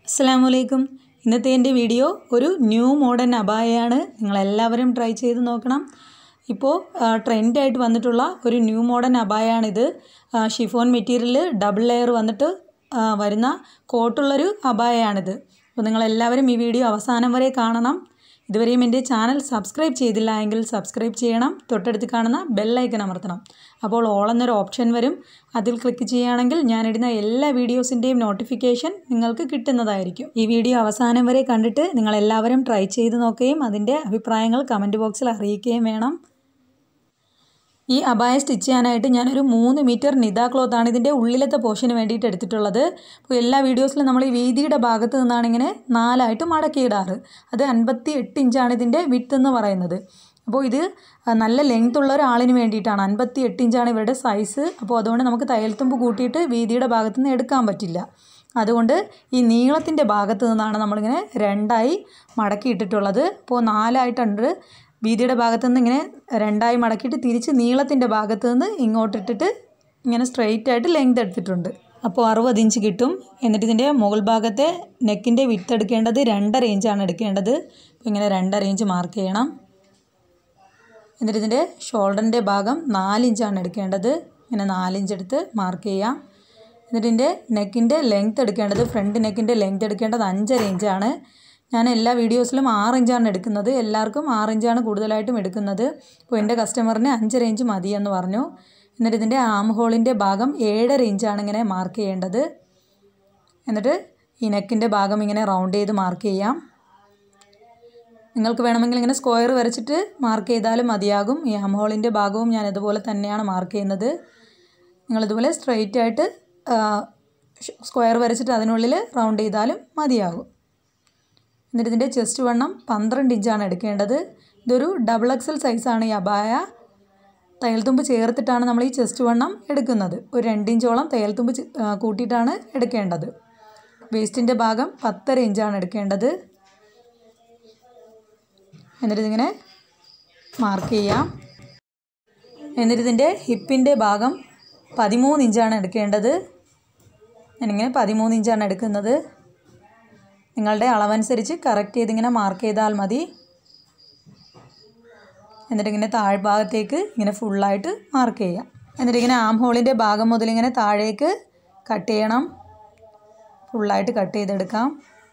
അസ്സാമലൈക്കും ഇന്നത്തെ എൻ്റെ വീഡിയോ ഒരു ന്യൂ മോഡേൺ അബായയാണ് നിങ്ങളെല്ലാവരും ട്രൈ ചെയ്ത് നോക്കണം ഇപ്പോൾ ട്രെൻഡായിട്ട് വന്നിട്ടുള്ള ഒരു ന്യൂ മോഡേൺ അബായാണിത് ഷിഫോൺ മെറ്റീരിയൽ ഡബിൾ ലെയർ വന്നിട്ട് ആ, വരുന്ന കോട്ടുള്ളൊരു അബായയാണിത് അപ്പോൾ നിങ്ങളെല്ലാവരും ഈ വീഡിയോ അവസാനം വരെ കാണണം ഇതുവരെയും എൻ്റെ ചാനൽ സബ്സ്ക്രൈബ് ചെയ്തില്ല എങ്കിൽ സബ്സ്ക്രൈബ് ചെയ്യണം തൊട്ടടുത്ത് കാണുന്ന ബെല്ലൈക്കൺ അമർത്തണം അപ്പോൾ ഓൾ എന്നൊരു ഓപ്ഷൻ വരും അതിൽ ക്ലിക്ക് ചെയ്യുകയാണെങ്കിൽ ഞാനിടുന്ന എല്ലാ വീഡിയോസിൻ്റെയും നോട്ടിഫിക്കേഷൻ നിങ്ങൾക്ക് കിട്ടുന്നതായിരിക്കും ഈ വീഡിയോ അവസാനം വരെ കണ്ടിട്ട് നിങ്ങളെല്ലാവരും ട്രൈ ചെയ്ത് നോക്കുകയും അതിൻ്റെ അഭിപ്രായങ്ങൾ കമൻറ്റ് ബോക്സിൽ അറിയിക്കുകയും വേണം ഈ അബായ സ്റ്റിച്ച് ചെയ്യാനായിട്ട് ഞാനൊരു മൂന്ന് മീറ്റർ നിത ക്ലോത്താണ് ഇതിൻ്റെ ഉള്ളിലത്തെ പോർഷന് വേണ്ടിയിട്ട് എടുത്തിട്ടുള്ളത് അപ്പോൾ എല്ലാ വീഡിയോസിലും നമ്മൾ ഈ വീതിയുടെ ഭാഗത്ത് നിന്നാണ് ഇങ്ങനെ നാലായിട്ട് മടക്കിയിടാറ് അത് അൻപത്തി എട്ട് ഇഞ്ചാണ് ഇതിൻ്റെ വിട്ട് എന്ന് പറയുന്നത് അപ്പോൾ ഇത് നല്ല ലെങ്ത് ഉള്ള ഒരാളിന് വേണ്ടിയിട്ടാണ് അൻപത്തി എട്ട് ഇഞ്ചാണ് ഇവരുടെ സൈസ് അപ്പോൾ അതുകൊണ്ട് നമുക്ക് തയ്യൽത്തുമ്പ് കൂട്ടിയിട്ട് വീതിയുടെ ഭാഗത്ത് നിന്ന് എടുക്കാൻ പറ്റില്ല അതുകൊണ്ട് ഈ നീളത്തിൻ്റെ ഭാഗത്ത് നിന്നാണ് നമ്മളിങ്ങനെ രണ്ടായി മടക്കിയിട്ടിട്ടുള്ളത് അപ്പോൾ നാലായിട്ടുണ്ട് വീതിയുടെ ഭാഗത്ത് നിന്ന് ഇങ്ങനെ രണ്ടായി മടക്കിയിട്ട് തിരിച്ച് നീളത്തിൻ്റെ ഭാഗത്ത് നിന്ന് ഇങ്ങോട്ടിട്ടിട്ട് ഇങ്ങനെ സ്ട്രെയിറ്റ് ആയിട്ട് ലെങ്ത് എടുത്തിട്ടുണ്ട് അപ്പോൾ അറുപത് ഇഞ്ച് കിട്ടും എന്നിട്ട് ഇതിൻ്റെ മുകൾ ഭാഗത്തെ നെക്കിൻ്റെ വിത്ത് എടുക്കേണ്ടത് രണ്ടര ഇഞ്ചാണ് എടുക്കേണ്ടത് അപ്പോൾ ഇങ്ങനെ രണ്ടര ഇഞ്ച് മാർക്ക് ചെയ്യണം എന്നിട്ട് ഇതിൻ്റെ ഷോൾഡറിൻ്റെ ഭാഗം നാലിഞ്ചാണ് എടുക്കേണ്ടത് ഇങ്ങനെ നാലിഞ്ച് എടുത്ത് മാർക്ക് ചെയ്യാം എന്നിട്ട് ഇതിൻ്റെ നെക്കിൻ്റെ ലെങ്ത് എടുക്കേണ്ടത് ഫ്രണ്ട് നെക്കിൻ്റെ ലെങ്ത് എടുക്കേണ്ടത് അഞ്ചര ഇഞ്ചാണ് ഞാൻ എല്ലാ വീഡിയോസിലും ആറ് ഇഞ്ചാണ് എടുക്കുന്നത് എല്ലാവർക്കും ആറ് ഇഞ്ചാണ് കൂടുതലായിട്ടും എടുക്കുന്നത് അപ്പോൾ എൻ്റെ കസ്റ്റമറിന് അഞ്ചര ഇഞ്ച് മതി എന്ന് പറഞ്ഞു എന്നിട്ട് ഇതിൻ്റെ ആം ഹോളിൻ്റെ ഭാഗം ഏഴര ഇഞ്ചാണ് ഇങ്ങനെ മാർക്ക് ചെയ്യേണ്ടത് എന്നിട്ട് ഈ നെക്കിൻ്റെ ഭാഗം ഇങ്ങനെ റൗണ്ട് ചെയ്ത് മാർക്ക് ചെയ്യാം നിങ്ങൾക്ക് വേണമെങ്കിൽ ഇങ്ങനെ സ്ക്വയർ വരച്ചിട്ട് മാർക്ക് ചെയ്താലും മതിയാകും ഈ ആം ഹോളിൻ്റെ ഭാഗവും ഞാൻ ഇതുപോലെ തന്നെയാണ് മാർക്ക് ചെയ്യുന്നത് നിങ്ങളിതുപോലെ സ്ട്രെയിറ്റ് ആയിട്ട് സ്ക്വയർ വരച്ചിട്ട് അതിനുള്ളിൽ റൗണ്ട് ചെയ്താലും മതിയാകും എന്നിട്ട് ഇതിൻ്റെ ചെസ്റ്റ് വണ്ണം പന്ത്രണ്ട് ഇഞ്ചാണ് എടുക്കേണ്ടത് ഇതൊരു ഡബിൾ എക്സൽ സൈസാണ് ഈ അബായ തയ്യൽത്തുമ്പ് ചേർത്തിട്ടാണ് നമ്മൾ ഈ ചെസ്റ്റ് വണ്ണം എടുക്കുന്നത് ഒരു രണ്ട് ഇഞ്ചോളം തയ്യൽത്തുമ്പ് ചെ- ആ, കൂട്ടിയിട്ടാണ് എടുക്കേണ്ടത് വേസ്റ്റിൻ്റെ ഭാഗം പത്തര ഇഞ്ചാണ് എടുക്കേണ്ടത് എന്നിട്ട് ഇതിങ്ങനെ മാർക്ക് ചെയ്യാം എന്നിട്ട് ഇതിൻ്റെ ഹിപ്പിൻ്റെ ഭാഗം പതിമൂന്ന് ഇഞ്ചാണ് എടുക്കേണ്ടത് ഞാനിങ്ങനെ പതിമൂന്ന് ഇഞ്ചാണ് എടുക്കുന്നത് നിങ്ങളുടെ അളവനുസരിച്ച് കറക്റ്റ് ചെയ്തിങ്ങനെ മാർക്ക് ചെയ്താൽ മതി എന്നിട്ട് ഇങ്ങനെ താഴ്ഭാഗത്തേക്ക് ഇങ്ങനെ ഫുള്ളായിട്ട് മാർക്ക് ചെയ്യാം എന്നിട്ട് ഇങ്ങനെ ആം ഹോളിൻ്റെ ഭാഗം മുതൽ ഇങ്ങനെ താഴേക്ക് കട്ട് ചെയ്യണം ഫുള്ളായിട്ട് കട്ട് ചെയ്തെടുക്കാം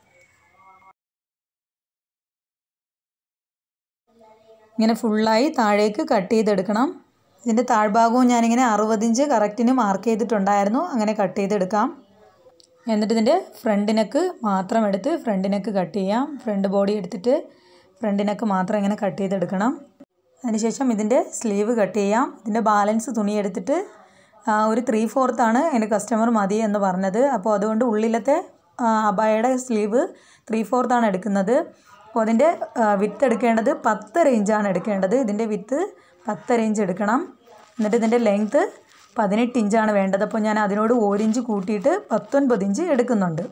ഇങ്ങനെ ഫുള്ളായി താഴേക്ക് കട്ട് ചെയ്തെടുക്കണം ഇതിൻ്റെ താഴ്ഭാഗവും ഞാനിങ്ങനെ അറുപതിഞ്ച് കറക്റ്റിന് മാർക്ക് ചെയ്തിട്ടുണ്ടായിരുന്നു അങ്ങനെ കട്ട് ചെയ്തെടുക്കാം എന്നിട്ട് ഇതിൻ്റെ ഫ്രണ്ട് നെക്ക് മാത്രം എടുത്ത് ഫ്രണ്ട് നെക്ക് കട്ട് ചെയ്യാം ഫ്രണ്ട് ബോഡി എടുത്തിട്ട് ഫ്രണ്ട് നെക്ക് മാത്രം ഇങ്ങനെ കട്ട് ചെയ്തെടുക്കണം അതിനുശേഷം ഇതിൻ്റെ സ്ലീവ് കട്ട് ചെയ്യാം ഇതിൻ്റെ ബാലൻസ് തുണി എടുത്തിട്ട് ആ, ഒരു ത്രീ ഫോർത്താണ് എൻ്റെ കസ്റ്റമർ മതി എന്ന് പറഞ്ഞത് അപ്പോൾ അതുകൊണ്ട് ഉള്ളിലത്തെ ആ, അബായയുടെ സ്ലീവ് ത്രീ ഫോർത്താണ് എടുക്കുന്നത് അപ്പോൾ അതിൻ്റെ വിത്ത് എടുക്കേണ്ടത് പത്തര ഇഞ്ചാണ് എടുക്കേണ്ടത് ഇതിൻ്റെ വിത്ത് പത്തര ഇഞ്ച് എടുക്കണം എന്നിട്ട് ഇതിൻ്റെ ലെങ്ത്ത് പതിനെട്ട് ഇഞ്ചാണ് വേണ്ടത് അപ്പോൾ ഞാൻ അതിനോട് ഒരു ഇഞ്ച് കൂട്ടിയിട്ട് പത്തൊൻപത് ഇഞ്ച് എടുക്കുന്നുണ്ട്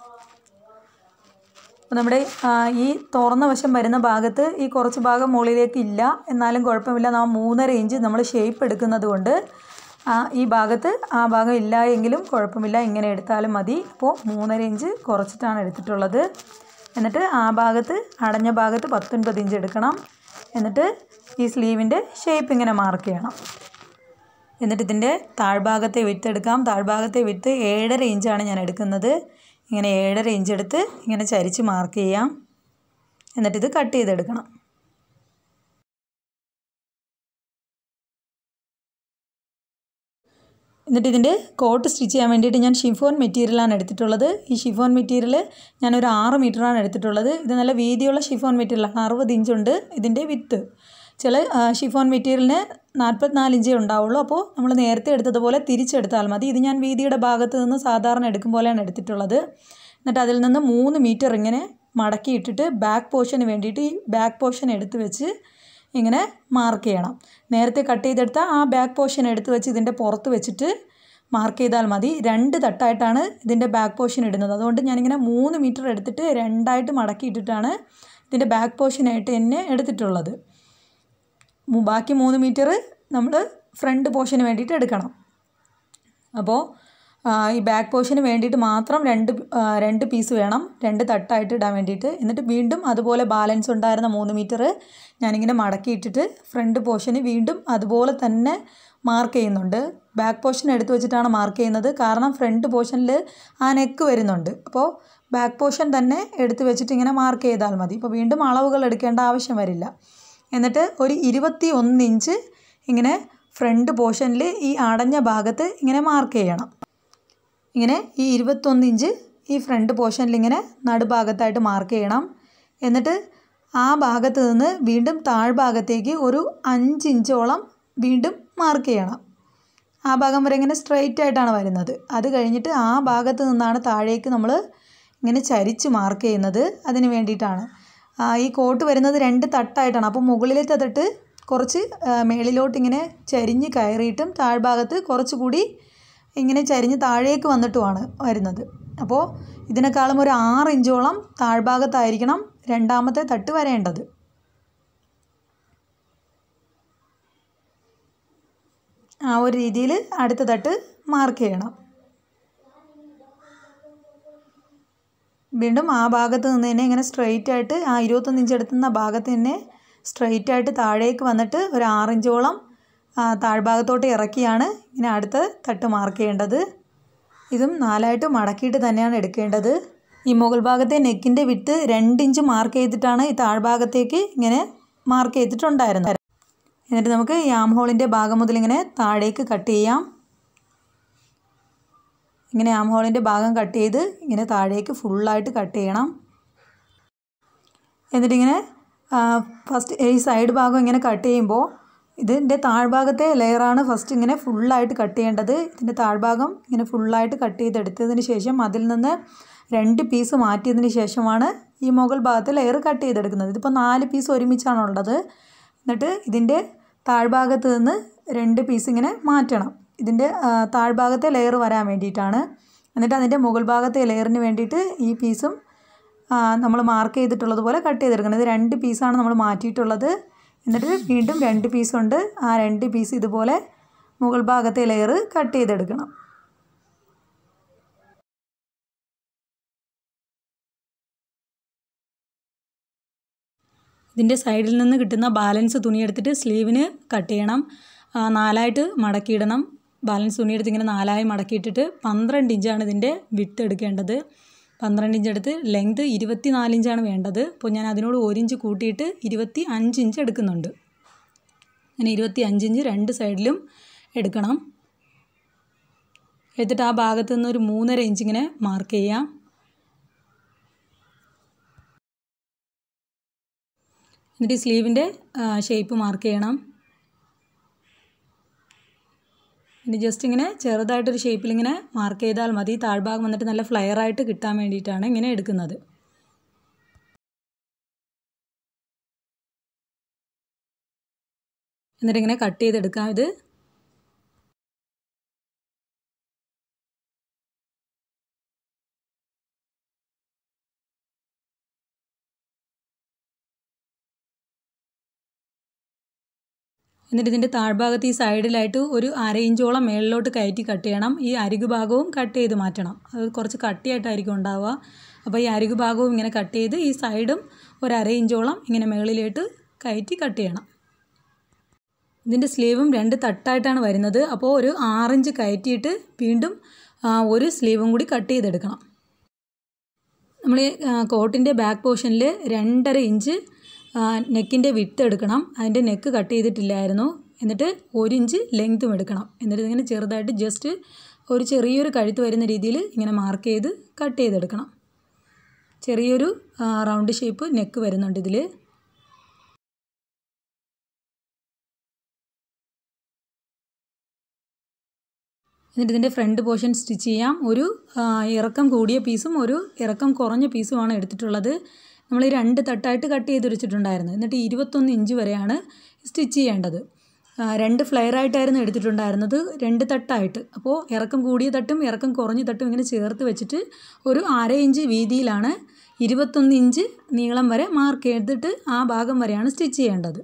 അപ്പോൾ നമ്മുടെ ആ, ഈ തുറന്ന വശം വരുന്ന ഭാഗത്ത് ഈ കുറച്ച് ഭാഗം മുകളിലേക്ക് ഇല്ല എന്നാലും കുഴപ്പമില്ല നാം മൂന്നര ഇഞ്ച് നമ്മൾ ഷേപ്പ് എടുക്കുന്നത് കൊണ്ട് ആ, ഈ ഭാഗത്ത് ആ ഭാഗം ഇല്ല എങ്കിലും കുഴപ്പമില്ല ഇങ്ങനെ എടുത്താലും മതി അപ്പോൾ മൂന്നര ഇഞ്ച് കുറച്ചിട്ടാണ് എടുത്തിട്ടുള്ളത് എന്നിട്ട് ആ ഭാഗത്ത് അടഞ്ഞ ഭാഗത്ത് പത്തൊൻപത് ഇഞ്ച് എടുക്കണം എന്നിട്ട് ഈ സ്ലീവിൻ്റെ ഷേപ്പ് ഇങ്ങനെ മാർക്ക് ചെയ്യണം എന്നിട്ട് ഇതിൻ്റെ താഴ്ഭാഗത്തെ വിത്ത് എടുക്കാം താഴ്ഭാഗത്തെ വിത്ത് ഏഴര ഇഞ്ചാണ് ഞാൻ എടുക്കുന്നത് ഇങ്ങനെ ഏഴര ഇഞ്ച് എടുത്ത് ഇങ്ങനെ ചരിച്ച് മാർക്ക് ചെയ്യാം എന്നിട്ട് ഇത് കട്ട് ചെയ്തെടുക്കണം എന്നിട്ട് ഇതിൻ്റെ കോട്ട് സ്റ്റിച്ച് ചെയ്യാൻ വേണ്ടിയിട്ട് ഞാൻ ഷിഫോൺ മെറ്റീരിയലാണ് എടുത്തിട്ടുള്ളത് ഈ ഷിഫോൺ മെറ്റീരിയൽ ഞാനൊരു ആറ് മീറ്ററാണ് എടുത്തിട്ടുള്ളത് ഇത് നല്ല വീതിയുള്ള ഷിഫോൺ മെറ്റീരിയലാണ് അറുപത് ഇഞ്ചുണ്ട് ഇതിൻ്റെ വിത്ത് ചില ആ, ഷിഫോൺ മെറ്റീരിയലിന് നാൽപ്പത്തിനാല് ഇഞ്ചേ ഉണ്ടാവുള്ളൂ അപ്പോൾ നമ്മൾ നേരത്തെ എടുത്തതുപോലെ തിരിച്ചെടുത്താൽ മതി ഇത് ഞാൻ വീതിയുടെ ഭാഗത്ത് നിന്ന് സാധാരണ എടുക്കും പോലെയാണ് എടുത്തിട്ടുള്ളത് എന്നിട്ട് അതിൽ നിന്ന് മൂന്ന് മീറ്റർ ഇങ്ങനെ മടക്കി ഇട്ടിട്ട് ബാക്ക് പോർഷന് വേണ്ടിയിട്ട് ഈ ബാക്ക് പോർഷൻ എടുത്ത് വെച്ച് ഇങ്ങനെ മാർക്ക് ചെയ്യണം നേരത്തെ കട്ട് ചെയ്തെടുത്ത ആ ബാക്ക് പോർഷൻ എടുത്ത് വെച്ച് ഇതിൻ്റെ പുറത്ത് വെച്ചിട്ട് മാർക്ക് ചെയ്താൽ മതി രണ്ട് തട്ടായിട്ടാണ് ഇതിൻ്റെ ബാക്ക് പോർഷൻ ഇടുന്നത് അതുകൊണ്ട് ഞാനിങ്ങനെ മൂന്ന് മീറ്റർ എടുത്തിട്ട് രണ്ടായിട്ട് മടക്കി ഇട്ടിട്ടാണ് ഇതിൻ്റെ ബാക്ക് പോർഷനായിട്ട് എന്നെ എടുത്തിട്ടുള്ളത് മു- ബാക്കി മൂന്ന് മീറ്റർ നമ്മൾ ഫ്രണ്ട് പോർഷന് വേണ്ടിയിട്ട് എടുക്കണം അപ്പോൾ ആ, ഈ ബാക്ക് പോർഷന് വേണ്ടിയിട്ട് മാത്രം രണ്ട് ആ, രണ്ട് പീസ് വേണം രണ്ട് തട്ടായിട്ട് ഇടാൻ വേണ്ടിയിട്ട് എന്നിട്ട് വീണ്ടും അതുപോലെ ബാലൻസ് ഉണ്ടായിരുന്ന മൂന്ന് മീറ്റർ ഞാനിങ്ങനെ മടക്കിയിട്ടിട്ട് ഫ്രണ്ട് പോർഷന് വീണ്ടും അതുപോലെ തന്നെ മാർക്ക് ചെയ്യുന്നുണ്ട് ബാക്ക് പോർഷൻ എടുത്തു വെച്ചിട്ടാണ് മാർക്ക് ചെയ്യുന്നത് കാരണം ഫ്രണ്ട് പോർഷനിൽ ആ നെക്ക് വരുന്നുണ്ട് അപ്പോൾ ബാക്ക് പോർഷൻ തന്നെ എടുത്ത് വെച്ചിട്ട് ഇങ്ങനെ മാർക്ക് ചെയ്താൽ മതി ഇപ്പോൾ വീണ്ടും അളവുകൾ എടുക്കേണ്ട ആവശ്യം വരില്ല എന്നിട്ട് ഒരു ഇരുപത്തി ഒന്ന് ഇഞ്ച് ഇങ്ങനെ ഫ്രണ്ട് പോർഷനിൽ ഈ അടഞ്ഞ ഭാഗത്ത് ഇങ്ങനെ മാർക്ക് ചെയ്യണം ഇങ്ങനെ ഈ ഇരുപത്തൊന്ന് ഇഞ്ച് ഈ ഫ്രണ്ട് പോർഷനിൽ ഇങ്ങനെ നടുഭാഗത്തായിട്ട് മാർക്ക് ചെയ്യണം എന്നിട്ട് ആ ഭാഗത്ത് നിന്ന് വീണ്ടും താഴ്ഭാഗത്തേക്ക് ഒരു അഞ്ച് ഇഞ്ചോളം വീണ്ടും മാർക്ക് ചെയ്യണം ആ ഭാഗം വരെ ഇങ്ങനെ സ്ട്രെയിറ്റ് ആയിട്ടാണ് വരുന്നത് അത് കഴിഞ്ഞിട്ട് ആ ഭാഗത്ത് നിന്നാണ് താഴേക്ക് നമ്മൾ ഇങ്ങനെ ചരിച്ച് മാർക്ക് ചെയ്യുന്നത് അതിന് വേണ്ടിയിട്ടാണ് ആ, ഈ കോട്ട് വരുന്നത് രണ്ട് തട്ടായിട്ടാണ് അപ്പോൾ മുകളിലത്തെ തട്ട് കുറച്ച് ആ, മേളിലോട്ട് ഇങ്ങനെ ചരിഞ്ഞ് കയറിയിട്ടും താഴ്ഭാഗത്ത് കുറച്ചുകൂടി ഇങ്ങനെ ചരിഞ്ഞ് താഴേക്ക് വന്നിട്ടുമാണ് വരുന്നത് അപ്പോൾ ഇതിനേക്കാളും ഒരു ആറ് ഇഞ്ചോളം താഴ്ഭാഗത്തായിരിക്കണം രണ്ടാമത്തെ തട്ട് വരേണ്ടത് ആ ഒരു രീതിയിൽ അടുത്ത തട്ട് മാർക്ക് ചെയ്യണം വീണ്ടും ആ ഭാഗത്ത് നിന്ന് തന്നെ ഇങ്ങനെ സ്ട്രെയിറ്റ് ആയിട്ട് ആ ഇരുപത്തൊന്ന് ഇഞ്ച് എടുത്തുന്ന ഭാഗത്ത് തന്നെ സ്ട്രെയിറ്റ് ആയിട്ട് താഴേക്ക് വന്നിട്ട് ഒരു ആറിഞ്ചോളം താഴ്ഭാഗത്തോട്ട് ഇറക്കിയാണ് ഇങ്ങനെ അടുത്ത തട്ട് മാർക്ക് ചെയ്യേണ്ടത് ഇതും നാലായിട്ട് മടക്കിയിട്ട് തന്നെയാണ് എടുക്കേണ്ടത് ഈ മുകൾ ഭാഗത്തെ നെക്കിൻ്റെ വിട്ട് രണ്ട് ഇഞ്ച് മാർക്ക് ചെയ്തിട്ടാണ് ഈ താഴ്ഭാഗത്തേക്ക് ഇങ്ങനെ മാർക്ക് ചെയ്തിട്ടുണ്ടായിരുന്നത് എന്നിട്ട് നമുക്ക് ഈ ആം ഹോളിൻ്റെ ഭാഗം മുതൽ ഇങ്ങനെ താഴേക്ക് കട്ട് ചെയ്യാം ഇങ്ങനെ ആം ഹോളിൻ്റെ ഭാഗം കട്ട് ചെയ്ത് ഇങ്ങനെ താഴേക്ക് ഫുള്ളായിട്ട് കട്ട് ചെയ്യണം എന്നിട്ടിങ്ങനെ ഫസ്റ്റ് ഈ സൈഡ് ഭാഗം ഇങ്ങനെ കട്ട് ചെയ്യുമ്പോൾ ഇതിൻ്റെ താഴ്ഭാഗത്തെ ലെയറാണ് ഫസ്റ്റ് ഇങ്ങനെ ഫുള്ളായിട്ട് കട്ട് ചെയ്യേണ്ടത് ഇതിൻ്റെ താഴ്ഭാഗം ഇങ്ങനെ ഫുള്ളായിട്ട് കട്ട് ചെയ്തെടുത്തതിന് ശേഷം അതിൽ നിന്ന് രണ്ട് പീസ് മാറ്റിയതിന് ശേഷമാണ് ഈ മുകൾ ഭാഗത്തെ ലെയർ കട്ട് ചെയ്തെടുക്കുന്നത് ഇതിപ്പോൾ നാല് പീസ് ഒരുമിച്ചാണുള്ളത് എന്നിട്ട് ഇതിൻ്റെ താഴ്ഭാഗത്ത് നിന്ന് രണ്ട് പീസ് ഇങ്ങനെ മാറ്റണം ഇതിൻ്റെ ആ, താഴ്ഭാഗത്തെ ലെയർ വരാൻ വേണ്ടിയിട്ടാണ് എന്നിട്ട് അതിൻ്റെ മുകൾ ഭാഗത്തെ ലെയറിന് വേണ്ടിയിട്ട് ഈ പീസും നമ്മൾ മാർക്ക് ചെയ്തിട്ടുള്ളത് പോലെ കട്ട് ചെയ്തെടുക്കണം ഇത് രണ്ട് പീസാണ് നമ്മൾ മാറ്റിയിട്ടുള്ളത് എന്നിട്ട് വീണ്ടും രണ്ട് പീസുണ്ട് ആ രണ്ട് പീസ് ഇതുപോലെ മുകൾ ഭാഗത്തെ ലെയർ കട്ട് ചെയ്തെടുക്കണം ഇതിൻ്റെ സൈഡിൽ നിന്ന് കിട്ടുന്ന ബാലൻസ് തുണിയെടുത്തിട്ട് സ്ലീവിന് കട്ട് ചെയ്യണം ആ, നാലായിട്ട് മടക്കിയിടണം ബാലൻസ് തുണിയെടുത്ത് ഇങ്ങനെ നാലായി മടക്കിയിട്ടിട്ട് പന്ത്രണ്ട് ഇഞ്ചാണ് ഇതിൻ്റെ വിട്ട് എടുക്കേണ്ടത് പന്ത്രണ്ട് ഇഞ്ച് എടുത്ത് ലെങ്ത് ഇരുപത്തി നാല് ഇഞ്ചാണ് വേണ്ടത് അപ്പോൾ ഞാൻ അതിനോട് ഒരു ഇഞ്ച് കൂട്ടിയിട്ട് ഇരുപത്തി അഞ്ച് ഇഞ്ച് എടുക്കുന്നുണ്ട് അങ്ങനെ ഇരുപത്തി അഞ്ച് ഇഞ്ച് രണ്ട് സൈഡിലും എടുക്കണം എടുത്തിട്ട് ആ ഭാഗത്ത് നിന്ന് ഒരു മൂന്നര ഇഞ്ച് ഇങ്ങനെ മാർക്ക് ചെയ്യാം എന്നിട്ട് ഈ സ്ലീവിൻ്റെ ഷേപ്പ് മാർക്ക് ചെയ്യണം ഇനി ജസ്റ്റ് ഇങ്ങനെ ചെറുതായിട്ടൊരു ഷേപ്പിൽ ഇങ്ങനെ മാർക്ക് ചെയ്താൽ മതി താഴ്ഭാഗം വന്നിട്ട് നല്ല ഫ്ലെയർ ആയിട്ട് കിട്ടാൻ വേണ്ടിയിട്ടാണ് ഇങ്ങനെ എടുക്കുന്നത് എന്നിട്ട് ഇങ്ങനെ കട്ട് ചെയ്തെടുക്കാം ഇത് എന്നിട്ട് ഇതിൻ്റെ താഴ്ഭാഗത്ത് ഈ സൈഡിലായിട്ട് ഒരു അര ഇഞ്ചോളം മേളിലോട്ട് കയറ്റി കട്ട് ചെയ്യണം ഈ അരികു ഭാഗവും കട്ട് ചെയ്ത് മാറ്റണം അത് കുറച്ച് കട്ടിയായിട്ടായിരിക്കും ഉണ്ടാവുക അപ്പോൾ ഈ അരികു ഭാഗവും ഇങ്ങനെ കട്ട് ചെയ്ത് ഈ സൈഡും ഒരു അര ഇഞ്ചോളം ഇങ്ങനെ മേളിലോട്ട് കയറ്റി കട്ട് ചെയ്യണം ഇതിൻ്റെ സ്ലീവും രണ്ട് തട്ടായിട്ടാണ് വരുന്നത് അപ്പോൾ ഒരു ആറിഞ്ച് കയറ്റിയിട്ട് വീണ്ടും ആ, ഒരു സ്ലീവും കൂടി കട്ട് ചെയ്തെടുക്കണം നമ്മൾ കോട്ടിൻ്റെ ബാക്ക് പോർഷനിൽ രണ്ടര ഇഞ്ച് നെക്കിൻ്റെ വിട്ട് എടുക്കണം അതിൻ്റെ നെക്ക് കട്ട് ചെയ്തിട്ടില്ലായിരുന്നു എന്നിട്ട് ഒരു ഇഞ്ച് ലെങ്ത്തും എടുക്കണം എന്നിട്ട് ഇങ്ങനെ ചെറുതായിട്ട് ജസ്റ്റ് ഒരു ചെറിയൊരു കഴുത്ത് വരുന്ന രീതിയിൽ ഇങ്ങനെ മാർക്ക് ചെയ്ത് കട്ട് ചെയ്തെടുക്കണം ചെറിയൊരു റൗണ്ട് ഷേപ്പ് നെക്ക് വരുന്നുണ്ട് ഇതിൽ എന്നിട്ട് ഇതിൻ്റെ ഫ്രണ്ട് പോർഷൻ സ്റ്റിച്ച് ചെയ്യാം ഒരു ആ, ഇറക്കം കൂടിയ പീസും ഒരു ഇറക്കം കുറഞ്ഞ പീസുമാണ് എടുത്തിട്ടുള്ളത് നമ്മൾ ഈ രണ്ട് തട്ടായിട്ട് കട്ട് ചെയ്ത് വെച്ചിട്ടുണ്ടായിരുന്നു എന്നിട്ട് ഇരുപത്തൊന്ന് ഇഞ്ച് വരെയാണ് സ്റ്റിച്ച് ചെയ്യേണ്ടത് ആ, രണ്ട് ഫ്ലെയർ ആയിട്ടായിരുന്നു എടുത്തിട്ടുണ്ടായിരുന്നത് രണ്ട് തട്ടായിട്ട് അപ്പോൾ ഇറക്കം കൂടിയ തട്ടും ഇറക്കം കുറഞ്ഞ തട്ടും ഇങ്ങനെ ചേർത്ത് വെച്ചിട്ട് ഒരു അര ഇഞ്ച് വീതിയിലാണ് ഇരുപത്തൊന്ന് ഇഞ്ച് നീളം വരെ മാർക്ക് ചെയ്തിട്ട് ആ ഭാഗം വരെയാണ് സ്റ്റിച്ച് ചെയ്യേണ്ടത്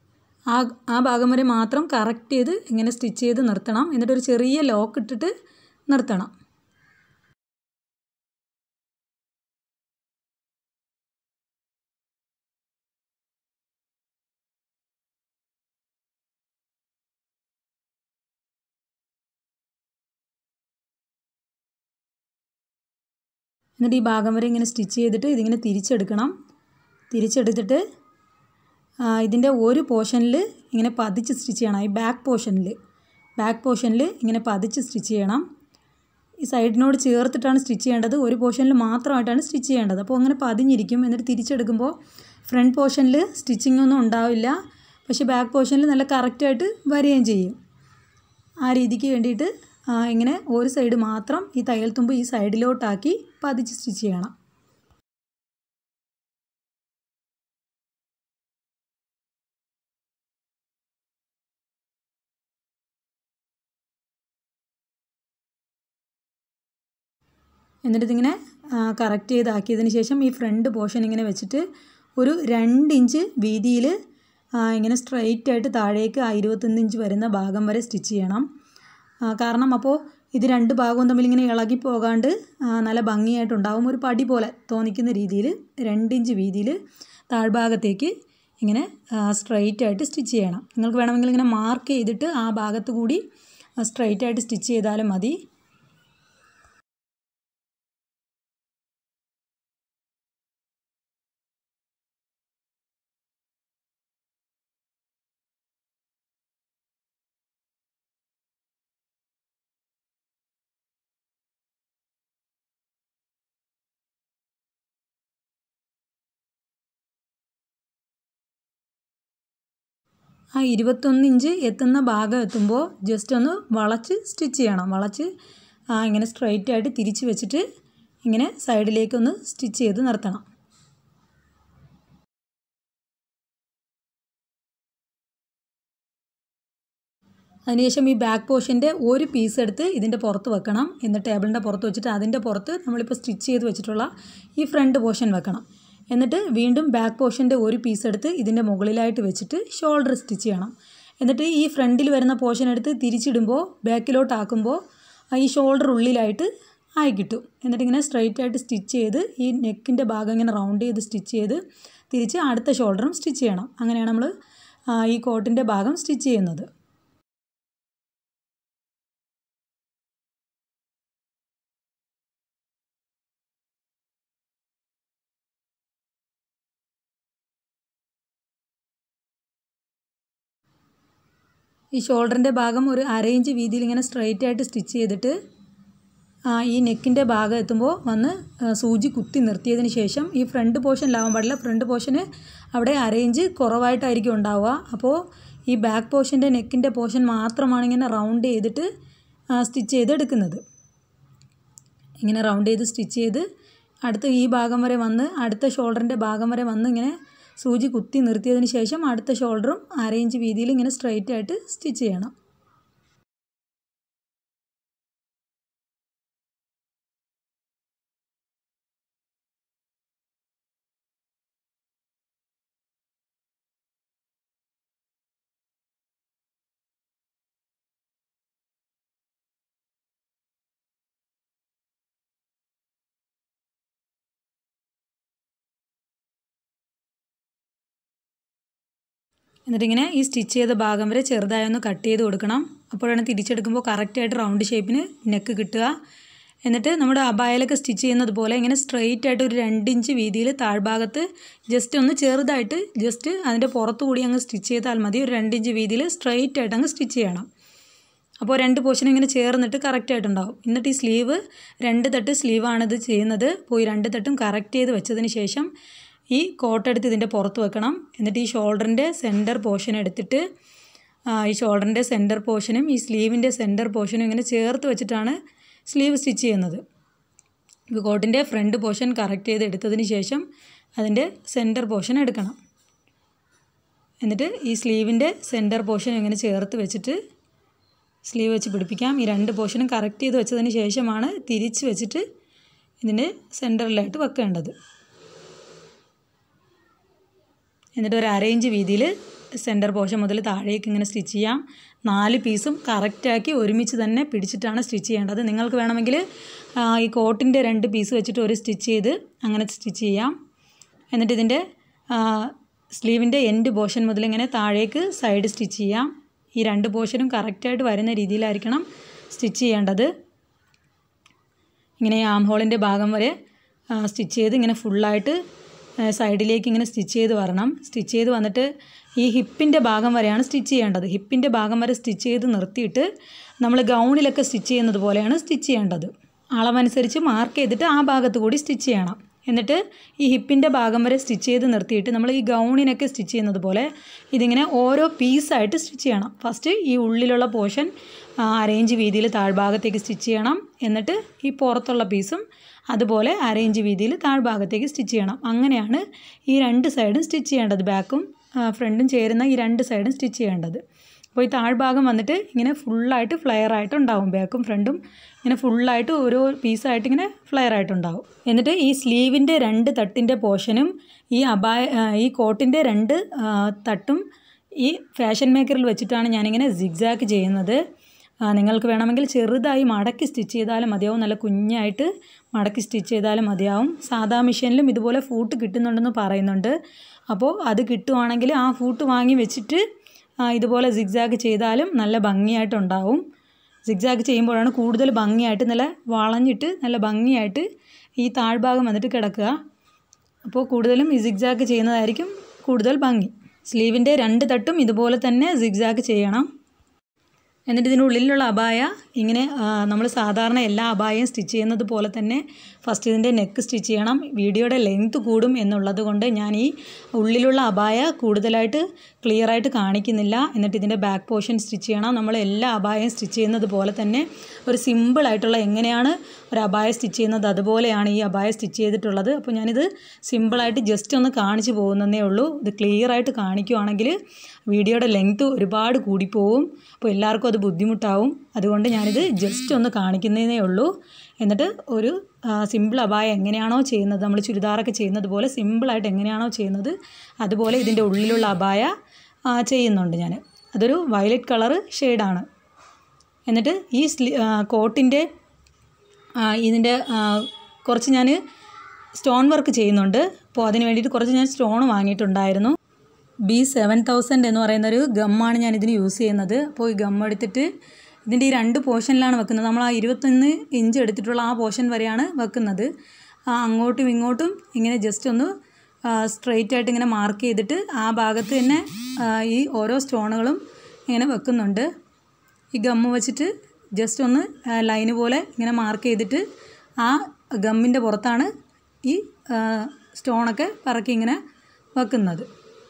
ആ ആ ഭാഗം വരെ മാത്രം കറക്റ്റ് ചെയ്ത് ഇങ്ങനെ സ്റ്റിച്ച് ചെയ്ത് നിർത്തണം എന്നിട്ട് ഒരു ചെറിയ ലോക്ക് ഇട്ടിട്ട് നിർത്തണം എന്നിട്ട് ഈ ഭാഗം വരെ ഇങ്ങനെ സ്റ്റിച്ച് ചെയ്തിട്ട് ഇതിങ്ങനെ തിരിച്ചെടുക്കണം തിരിച്ചെടുത്തിട്ട് ഇതിൻ്റെ ഒരു പോർഷനിൽ ഇങ്ങനെ പതിച്ച് സ്റ്റിച്ച് ചെയ്യണം ഈ ബാക്ക് പോർഷനിൽ ബാക്ക് പോർഷനിൽ ഇങ്ങനെ പതിച്ച് സ്റ്റിച്ച് ചെയ്യണം ഈ സൈഡിനോട് ചേർത്തിട്ടാണ് സ്റ്റിച്ച് ചെയ്യേണ്ടത് ഒരു പോർഷനിൽ മാത്രമായിട്ടാണ് സ്റ്റിച്ച് ചെയ്യേണ്ടത് അപ്പോൾ അങ്ങനെ പതിഞ്ഞിരിക്കും എന്നിട്ട് തിരിച്ചെടുക്കുമ്പോൾ ഫ്രണ്ട് പോർഷനിൽ സ്റ്റിച്ചിങ് ഒന്നും ഉണ്ടാവില്ല പക്ഷേ ബാക്ക് പോർഷനിൽ നല്ല കറക്റ്റായിട്ട് വരികയും ചെയ്യും ആ രീതിക്ക് വേണ്ടിയിട്ട് ഇങ്ങനെ ഒരു സൈഡ് മാത്രം ഈ തയ്യൽ തുമ്പ് ഈ സൈഡിലോട്ടാക്കി പതിച്ച് സ്റ്റിച്ച് ചെയ്യണം എന്നിട്ട് ഇതിങ്ങനെ കറക്റ്റ് ചെയ്താക്കിയതിന് ശേഷം ഈ ഫ്രണ്ട് പോർഷൻ ഇങ്ങനെ വെച്ചിട്ട് ഒരു രണ്ട് ഇഞ്ച് വീതിയിൽ ഇങ്ങനെ സ്ട്രെയിറ്റ് ആയിട്ട് താഴേക്ക് ആ ഇരുപത്തൊന്ന് ഇഞ്ച് വരുന്ന ഭാഗം വരെ സ്റ്റിച്ച് ചെയ്യണം കാരണം അപ്പോൾ ഇത് രണ്ട് ഭാഗവും തമ്മിൽ ഇങ്ങനെ ഇളകി പോകാണ്ട് നല്ല ഭംഗിയായിട്ടുണ്ടാവും ഒരു പടി പോലെ തോന്നിക്കുന്ന രീതിയിൽ രണ്ട് ഇഞ്ച് വീതിയിൽ താഴ്ഭാഗത്തേക്ക് ഇങ്ങനെ സ്ട്രെയിറ്റ് ആയിട്ട് സ്റ്റിച്ച് ചെയ്യണം നിങ്ങൾക്ക് വേണമെങ്കിൽ ഇങ്ങനെ മാർക്ക് ചെയ്തിട്ട് ആ ഭാഗത്ത് കൂടി സ്ട്രെയിറ്റ് ആയിട്ട് സ്റ്റിച്ച് ചെയ്താലും മതി ആ ഇരുപത്തൊന്ന് ഇഞ്ച് എത്തുന്ന ഭാഗം എത്തുമ്പോൾ ജസ്റ്റ് ഒന്ന് വളച്ച് സ്റ്റിച്ച് ചെയ്യണം വളച്ച് ഇങ്ങനെ സ്ട്രെയിറ്റ് ആയിട്ട് തിരിച്ച് വെച്ചിട്ട് ഇങ്ങനെ സൈഡിലേക്കൊന്ന് സ്റ്റിച്ച് ചെയ്ത് നിർത്തണം അതിനുശേഷം ഈ ബാക്ക് പോർഷൻ്റെ ഒരു പീസ് എടുത്ത് ഇതിൻ്റെ പുറത്ത് വെക്കണം എന്നിട്ട് ടേബിളിൻ്റെ പുറത്ത് വെച്ചിട്ട് അതിൻ്റെ പുറത്ത് നമ്മളിപ്പോൾ സ്റ്റിച്ച് ചെയ്ത് വെച്ചിട്ടുള്ള ഈ ഫ്രണ്ട് പോർഷൻ വെക്കണം എന്നിട്ട് വീണ്ടും ബാക്ക് പോർഷൻ്റെ ഒരു പീസ് എടുത്ത് ഇതിൻ്റെ മുകളിലായിട്ട് വെച്ചിട്ട് ഷോൾഡർ സ്റ്റിച്ച് ചെയ്യണം എന്നിട്ട് ഈ ഫ്രണ്ടിൽ വരുന്ന പോർഷൻ എടുത്ത് തിരിച്ചിടുമ്പോൾ ബാക്കിലോട്ടാക്കുമ്പോൾ ഈ ഷോൾഡർ ഉള്ളിലായിട്ട് ആയി കിട്ടും എന്നിട്ട് ഇങ്ങനെ സ്ട്രൈറ്റ് ആയിട്ട് സ്റ്റിച്ച് ചെയ്ത് ഈ നെക്കിൻ്റെ ഭാഗം ഇങ്ങനെ റൗണ്ട് ചെയ്ത് സ്റ്റിച്ച് ചെയ്ത് തിരിച്ച് അടുത്ത ഷോൾഡറും സ്റ്റിച്ച് ചെയ്യണം അങ്ങനെയാണ് നമ്മൾ ഈ കോട്ടിൻ്റെ ഭാഗം സ്റ്റിച്ച് ചെയ്യുന്നത് ഈ ഷോൾഡറിൻ്റെ ഭാഗം ഒരു അര ഇഞ്ച് വീതിയിൽ ഇങ്ങനെ സ്ട്രെയിറ്റ് ആയിട്ട് സ്റ്റിച്ച് ചെയ്തിട്ട് ഈ നെക്കിൻ്റെ ഭാഗം എത്തുമ്പോൾ വന്ന് സൂചി കുത്തി നിർത്തിയതിന് ശേഷം ഈ ഫ്രണ്ട് പോർഷനിലാവാൻ പാടില്ല ഫ്രണ്ട് പോർഷന് അവിടെ അര ഇഞ്ച് കുറവായിട്ടായിരിക്കും ഉണ്ടാവുക അപ്പോൾ ഈ ബാക്ക് പോർഷൻ്റെ നെക്കിൻ്റെ പോർഷൻ മാത്രമാണ് ഇങ്ങനെ റൗണ്ട് ചെയ്തിട്ട് സ്റ്റിച്ച് ചെയ്തെടുക്കുന്നത് ഇങ്ങനെ റൗണ്ട് ചെയ്ത് സ്റ്റിച്ച് ചെയ്ത് അടുത്ത ഈ ഭാഗം വരെ വന്ന് അടുത്ത ഷോൾഡറിൻ്റെ ഭാഗം വരെ വന്ന് ഇങ്ങനെ സൂചി കുത്തി നിർത്തിയതിന് ശേഷം അടുത്ത ഷോൾഡറും അര ഇഞ്ച് വീതിയിൽ ഇങ്ങനെ സ്ട്രെയിറ്റ് ആയിട്ട് സ്റ്റിച്ച് ചെയ്യണം എന്നിട്ടിങ്ങനെ ഈ സ്റ്റിച്ച് ചെയ്ത ഭാഗം വരെ ചെറുതായി ഒന്ന് കട്ട് ചെയ്ത് കൊടുക്കണം അപ്പോഴാണ് തിരിച്ചെടുക്കുമ്പോൾ കറക്റ്റായിട്ട് റൗണ്ട് ഷേപ്പിന് നെക്ക് കിട്ടുക എന്നിട്ട് നമ്മുടെ അബായലൊക്കെ സ്റ്റിച്ച് ചെയ്യുന്നത് പോലെ ഇങ്ങനെ സ്ട്രെയിറ്റ് ആയിട്ട് ഒരു രണ്ട് ഇഞ്ച് വീതിയിൽ താഴ്ഭാഗത്ത് ജസ്റ്റ് ഒന്ന് ചെറുതായിട്ട് ജസ്റ്റ് അതിൻ്റെ പുറത്തു കൂടി അങ്ങ് സ്റ്റിച്ച് ചെയ്താൽ മതി ഒരു രണ്ട് ഇഞ്ച് വീതിയിൽ സ്ട്രെയിറ്റ് ആയിട്ട് അങ്ങ് സ്റ്റിച്ച് ചെയ്യണം അപ്പോൾ രണ്ട് പോർഷൻ ഇങ്ങനെ ചേർന്നിട്ട് കറക്റ്റായിട്ടുണ്ടാവും എന്നിട്ട് ഈ സ്ലീവ് രണ്ട് തട്ട് സ്ലീവാണ് ഇത് ചെയ്യുന്നത് അപ്പോൾ ഈ രണ്ട് തട്ടും കറക്റ്റ് ചെയ്ത് വെച്ചതിന് ശേഷം ഈ കോട്ട് എടുത്ത് ഇതിൻ്റെ പുറത്ത് വെക്കണം എന്നിട്ട് ഈ ഷോൾഡറിൻ്റെ സെൻറ്റർ പോർഷൻ എടുത്തിട്ട് ഈ ഷോൾഡറിൻ്റെ സെൻറ്റർ പോർഷനും ഈ സ്ലീവിൻ്റെ സെൻറ്റർ പോർഷനും ഇങ്ങനെ ചേർത്ത് വെച്ചിട്ടാണ് സ്ലീവ് സ്റ്റിച്ച് ചെയ്യുന്നത് ഇപ്പോൾ കോട്ടിൻ്റെ ഫ്രണ്ട് പോർഷൻ കറക്റ്റ് ചെയ്ത് എടുത്തതിന് ശേഷം അതിൻ്റെ സെൻറ്റർ പോർഷൻ എടുക്കണം എന്നിട്ട് ഈ സ്ലീവിൻ്റെ സെൻറ്റർ പോർഷൻ ഇങ്ങനെ ചേർത്ത് വെച്ചിട്ട് സ്ലീവ് വെച്ച് പിടിപ്പിക്കാം ഈ രണ്ട് പോർഷനും കറക്റ്റ് ചെയ്ത് വെച്ചതിന് ശേഷമാണ് തിരിച്ച് വെച്ചിട്ട് ഇതിൻ്റെ സെൻറ്ററിലായിട്ട് വെക്കേണ്ടത് എന്നിട്ട് ഒരു അര ഇഞ്ച് വീതിയിൽ സെൻറ്റർ പോർഷൻ മുതൽ താഴേക്ക് ഇങ്ങനെ സ്റ്റിച്ച് ചെയ്യാം നാല് പീസും കറക്റ്റാക്കി ഒരുമിച്ച് തന്നെ പിടിച്ചിട്ടാണ് സ്റ്റിച്ച് ചെയ്യേണ്ടത് നിങ്ങൾക്ക് വേണമെങ്കിൽ ആ, ഈ കോട്ടിൻ്റെ രണ്ട് പീസ് വെച്ചിട്ട് ഒരു സ്റ്റിച്ച് ചെയ്ത് അങ്ങനെ സ്റ്റിച്ച് ചെയ്യാം എന്നിട്ട് ഇതിൻ്റെ സ്ലീവിൻ്റെ എൻഡ് പോർഷൻ മുതൽ ഇങ്ങനെ താഴേക്ക് സൈഡ് സ്റ്റിച്ച് ചെയ്യാം ഈ രണ്ട് പോർഷനും കറക്റ്റായിട്ട് വരുന്ന രീതിയിലായിരിക്കണം സ്റ്റിച്ച് ചെയ്യേണ്ടത് ഇങ്ങനെ ആം ഹോളിൻ്റെ ഭാഗം വരെ സ്റ്റിച്ച് ചെയ്ത് ഇങ്ങനെ ഫുള്ളായിട്ട് സൈഡിലേക്ക് ഇങ്ങനെ സ്റ്റിച്ച് ചെയ്ത് വരണം സ്റ്റിച്ച് ചെയ്ത് വന്നിട്ട് ഈ ഹിപ്പിൻ്റെ ഭാഗം വരെയാണ് സ്റ്റിച്ച് ചെയ്യേണ്ടത് ഹിപ്പിൻ്റെ ഭാഗം വരെ സ്റ്റിച്ച് ചെയ്ത് നിർത്തിയിട്ട് നമ്മൾ ഗൗണിലൊക്കെ സ്റ്റിച്ച് ചെയ്യുന്നത് പോലെയാണ് സ്റ്റിച്ച് ചെയ്യേണ്ടത് അളവനുസരിച്ച് മാർക്ക് ചെയ്തിട്ട് ആ ഭാഗത്ത് കൂടി സ്റ്റിച്ച് ചെയ്യണം എന്നിട്ട് ഈ ഹിപ്പിൻ്റെ ഭാഗം വരെ സ്റ്റിച്ച് ചെയ്ത് നിർത്തിയിട്ട് നമ്മൾ ഈ ഗൗണിനൊക്കെ സ്റ്റിച്ച് ചെയ്യുന്നത് പോലെ ഇതിങ്ങനെ ഓരോ പീസായിട്ട് സ്റ്റിച്ച് ചെയ്യണം ഫസ്റ്റ് ഈ ഉള്ളിലുള്ള പോർഷൻ അരേഞ്ച് വീതിയിൽ താഴ്ഭാഗത്തേക്ക് സ്റ്റിച്ച് ചെയ്യണം എന്നിട്ട് ഈ പുറത്തുള്ള പീസും അതുപോലെ അരേഞ്ച് വീതിയിൽ താഴ്ഭാഗത്തേക്ക് സ്റ്റിച്ച് ചെയ്യണം അങ്ങനെയാണ് ഈ രണ്ട് സൈഡും സ്റ്റിച്ച് ചെയ്യേണ്ടത് ബാക്കും ഫ്രണ്ടും ചേരുന്ന ഈ രണ്ട് സൈഡും സ്റ്റിച്ച് ചെയ്യേണ്ടത് അപ്പോൾ ഈ താഴ്ഭാഗം വന്നിട്ട് ഇങ്ങനെ ഫുള്ളായിട്ട് ഫ്ലെയർ ആയിട്ട് ഉണ്ടാവും ബാക്കും ഫ്രണ്ടും ഇങ്ങനെ ഫുള്ളായിട്ട് ഓരോ പീസായിട്ട് ഇങ്ങനെ ഫ്ലെയർ ആയിട്ടുണ്ടാവും എന്നിട്ട് ഈ സ്ലീവിൻ്റെ രണ്ട് തട്ടിൻ്റെ പോർഷനും ഈ അബായ ആ, ഈ കോട്ടിൻ്റെ രണ്ട് ആ, തട്ടും ഈ ഫാഷൻ മേക്കറിൽ വെച്ചിട്ടാണ് ഞാനിങ്ങനെ സിഗ്സാക്ക് ചെയ്യുന്നത് ആ, നിങ്ങൾക്ക് വേണമെങ്കിൽ ചെറുതായി മടക്കി സ്റ്റിച്ച് ചെയ്താലും മതിയാവും നല്ല കുഞ്ഞായിട്ട് മടക്കി സ്റ്റിച്ച് ചെയ്താലും മതിയാവും സാധാ മെഷീനിലും ഇതുപോലെ ഫൂട്ട് കിട്ടുന്നുണ്ടെന്ന് പറയുന്നുണ്ട് അപ്പോൾ അത് കിട്ടുവാണെങ്കിൽ ആ ഫൂട്ട് വാങ്ങി വെച്ചിട്ട് ആ, ഇതുപോലെ സിഗ്സാഗ് ചെയ്താലും നല്ല ഭംഗിയായിട്ടുണ്ടാവും സിഗ്സാഗ് ചെയ്യുമ്പോഴാണ് കൂടുതൽ ഭംഗിയായിട്ട് നല്ല വളഞ്ഞിട്ട് നല്ല ഭംഗിയായിട്ട് ഈ താഴ്ഭാഗം വന്നിട്ട് കിടക്കുക അപ്പോൾ കൂടുതലും ഈ സിഗ്സാഗ് ചെയ്യുന്നതായിരിക്കും കൂടുതൽ ഭംഗി സ്ലീവിൻ്റെ രണ്ട് തട്ടും ഇതുപോലെ തന്നെ സിഗ്സാഗ് ചെയ്യണം എന്നിട്ട് ഇതിൻ്റെ ഉള്ളിലുള്ള അബായ ഇങ്ങനെ നമ്മൾ സാധാരണ എല്ലാ അബായയും സ്റ്റിച്ച് ചെയ്യുന്നത് പോലെ തന്നെ ഫസ്റ്റ് ഇതിൻ്റെ നെക്ക് സ്റ്റിച്ച് ചെയ്യണം വീഡിയോയുടെ ലെങ്ത് കൂടും എന്നുള്ളത് കൊണ്ട് ഞാൻ ഈ ഉള്ളിലുള്ള അബായ കൂടുതലായിട്ട് ക്ലിയർ ആയിട്ട് കാണിക്കുന്നില്ല എന്നിട്ട് ഇതിൻ്റെ ബാക്ക് പോർഷൻ സ്റ്റിച്ച് ചെയ്യണം നമ്മൾ എല്ലാ അബായയും സ്റ്റിച്ച് ചെയ്യുന്നത് പോലെ തന്നെ ഒരു സിമ്പിളായിട്ടുള്ള എങ്ങനെയാണ് ഒരു അബായ സ്റ്റിച്ച് ചെയ്യുന്നത് അതുപോലെയാണ് ഈ അബായ സ്റ്റിച്ച് ചെയ്തിട്ടുള്ളത് അപ്പോൾ ഞാനിത് സിമ്പിളായിട്ട് ജസ്റ്റ് ഒന്ന് കാണിച്ചു പോകുന്നതേ ഉള്ളൂ ഇത് ക്ലിയർ ആയിട്ട് കാണിക്കുവാണെങ്കിൽ വീഡിയോയുടെ ലെങ്ത് ഒരുപാട് കൂടിപ്പോവും അപ്പോൾ എല്ലാവർക്കും അത് ബുദ്ധിമുട്ടാവും അതുകൊണ്ട് ഞാനിത് ജസ്റ്റ് ഒന്ന് കാണിക്കുന്നതേ ഉള്ളൂ എന്നിട്ട് ഒരു സിമ്പിൾ അബായ എങ്ങനെയാണോ ചെയ്യുന്നത് നമ്മൾ ചുരിദാറൊക്കെ ചെയ്യുന്നത് പോലെ സിമ്പിളായിട്ട് എങ്ങനെയാണോ ചെയ്യുന്നത് അതുപോലെ ഇതിൻ്റെ ഉള്ളിലുള്ള അബായ ആ, ചെയ്യുന്നുണ്ട് ഞാൻ അതൊരു വയലറ്റ് കളറ് ഷെയ്ഡാണ് എന്നിട്ട് ഈ സ്ലി കോട്ടിൻ്റെ ഇതിൻ്റെ കുറച്ച് ഞാൻ സ്റ്റോൺ വർക്ക് ചെയ്യുന്നുണ്ട് അപ്പോൾ അതിന് വേണ്ടിയിട്ട് കുറച്ച് ഞാൻ സ്റ്റോൺ വാങ്ങിയിട്ടുണ്ടായിരുന്നു ബി സെവൻ തൗസൻഡ് എന്ന് പറയുന്നൊരു ഗമ്മാണ് ഞാൻ ഇതിന് യൂസ് ചെയ്യുന്നത് അപ്പോൾ ഈ ഗം എടുത്തിട്ട് ഇതിൻ്റെ ഈ രണ്ട് പോർഷനിലാണ് വെക്കുന്നത് നമ്മൾ ആ ഇരുപത്തൊന്ന് ഇഞ്ച് എടുത്തിട്ടുള്ള ആ പോർഷൻ വരെയാണ് വെക്കുന്നത് ആ അങ്ങോട്ടും ഇങ്ങോട്ടും ഇങ്ങനെ ജസ്റ്റ് ഒന്ന് സ്ട്രെയിറ്റ് ആയിട്ട് ഇങ്ങനെ മാർക്ക് ചെയ്തിട്ട് ആ ഭാഗത്ത് തന്നെ ആ, ഈ ഓരോ സ്റ്റോണുകളും ഇങ്ങനെ വെക്കുന്നുണ്ട് ഈ ഗമ്മ് വെച്ചിട്ട് ജസ്റ്റ് ഒന്ന് ലൈന് പോലെ ഇങ്ങനെ മാർക്ക് ചെയ്തിട്ട് ആ ഗമ്മിൻ്റെ പുറത്താണ് ഈ ആ, സ്റ്റോണൊക്കെ പറക്കി ഇങ്ങനെ വെക്കുന്നത്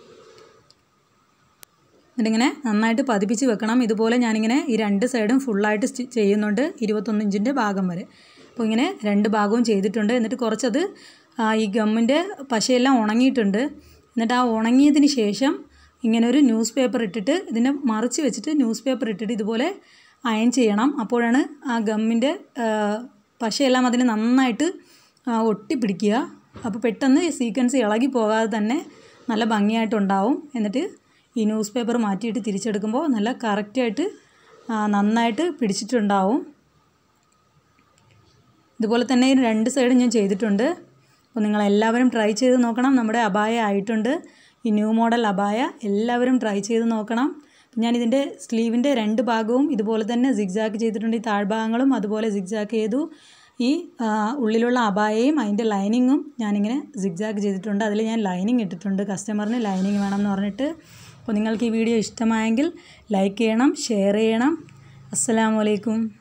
എന്നിട്ടിങ്ങനെ നന്നായിട്ട് പതിപ്പിച്ച് വെക്കണം ഇതുപോലെ ഞാനിങ്ങനെ ഈ രണ്ട് സൈഡും ഫുള്ളായിട്ട് സ്റ്റി ചെയ്യുന്നുണ്ട് ഇരുപത്തൊന്ന് ഇഞ്ചിൻ്റെ ഭാഗം വരെ അപ്പോൾ ഇങ്ങനെ രണ്ട് ഭാഗവും ചെയ്തിട്ടുണ്ട് എന്നിട്ട് കുറച്ചത് ആ, ഈ ഗമ്മിൻ്റെ പശയെല്ലാം ഉണങ്ങിയിട്ടുണ്ട് എന്നിട്ട് ആ ഉണങ്ങിയതിന് ശേഷം ഇങ്ങനെ ഒരു ന്യൂസ് പേപ്പർ ഇട്ടിട്ട് ഇതിനെ മറിച്ച് വെച്ചിട്ട് ന്യൂസ് പേപ്പർ ഇട്ടിട്ട് ഇതുപോലെ അയൺ ചെയ്യണം അപ്പോഴാണ് ആ ഗമ്മിൻ്റെ പശയെല്ലാം അതിന് നന്നായിട്ട് ആ, ഒട്ടിപ്പിടിക്കുക അപ്പോൾ പെട്ടെന്ന് സീക്വൻസ് ഇളകി പോകാതെ തന്നെ നല്ല ഭംഗിയായിട്ടുണ്ടാവും എന്നിട്ട് ഈ ന്യൂസ് പേപ്പർ മാറ്റിയിട്ട് തിരിച്ചെടുക്കുമ്പോൾ നല്ല കറക്റ്റായിട്ട് നന്നായിട്ട് പിടിച്ചിട്ടുണ്ടാവും ഇതുപോലെ തന്നെ ഈ രണ്ട് സൈഡും ഞാൻ ചെയ്തിട്ടുണ്ട് അപ്പോൾ നിങ്ങൾ എല്ലാവരും ട്രൈ ചെയ്ത് നോക്കണം നമ്മുടെ അബായ ആയിട്ടുണ്ട് ഈ ന്യൂ മോഡൽ അബായ എല്ലാവരും ട്രൈ ചെയ്ത് നോക്കണം ഞാൻ ഇതിൻ്റെ സ്ലീവിൻ്റെ രണ്ട് ഭാഗവും ഇതുപോലെ തന്നെ സിഗ്സാക്ക് ചെയ്തിട്ടുണ്ട് ഈ താഴ്ഭാഗങ്ങളും അതുപോലെ സിഗ്സാക്ക് ചെയ്തു ഈ ആ, ഉള്ളിലുള്ള അബായയും അതിൻ്റെ ലൈനിങ്ങും ഞാനിങ്ങനെ സിഗ്സാക്ക് ചെയ്തിട്ടുണ്ട് അതിൽ ഞാൻ ലൈനിങ് ഇട്ടിട്ടുണ്ട് കസ്റ്റമറിന് ലൈനിങ് വേണം എന്ന് പറഞ്ഞിട്ട് അപ്പോൾ നിങ്ങൾക്ക് ഈ വീഡിയോ ഇഷ്ടമായെങ്കിൽ ലൈക്ക് ചെയ്യണം ഷെയർ ചെയ്യണം അസ്സലാമു അലൈക്കും